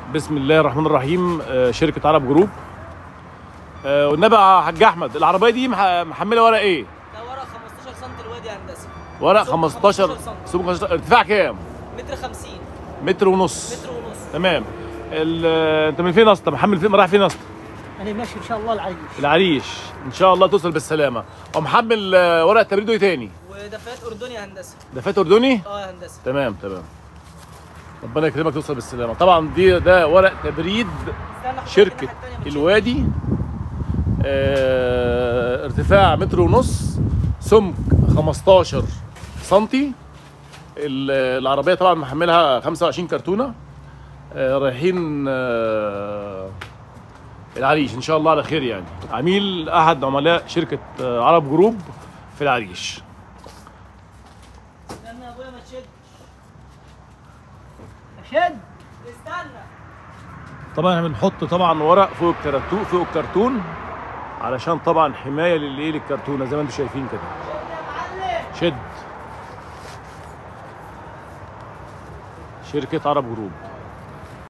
بسم الله الرحمن الرحيم آه، شركة عرب جروب آه، والنبي يا حاج احمد العربية دي مح- محملة ورق ايه؟ ده ورق 15 سم الوادي هندسي ورق سمك 15 15 سم. سمك 15 ارتفاع كام؟ متر 50 متر ونص متر ونص تمام ال- آه، انت من فين اصلا؟ محمل فين؟ رايح فين اصلا؟ انا ماشي ان شاء الله العريش العريش ان شاء الله توصل بالسلامة ومحمل آه، ورق تبريد ايه تاني؟ ودفات اردني هندسي ده فات اردني؟ اه يا هندسي تمام تمام ربنا يكرمك توصل بالسلامة طبعا دي ده ورق تبريد استنى حضرتك شركة الناحية التانية من الوادي آه، ارتفاع متر ونص سمك 15 سنتي ال- العربية طبعا محملها 25 كرتونة آه، رايحين آه، العريش ان شاء الله على خير يعني عميل احد عملاء شركة آه، عرب جروب في العريش استنى يا ابويا ما تشد اشد استنى طبعا احنا بنحط طبعا ورق فوق الكرتون فوق الكرتون علشان طبعا حمايه للايه للكرتونه زي ما انتم شايفين كده شد يا معلم شد شركه عرب جروب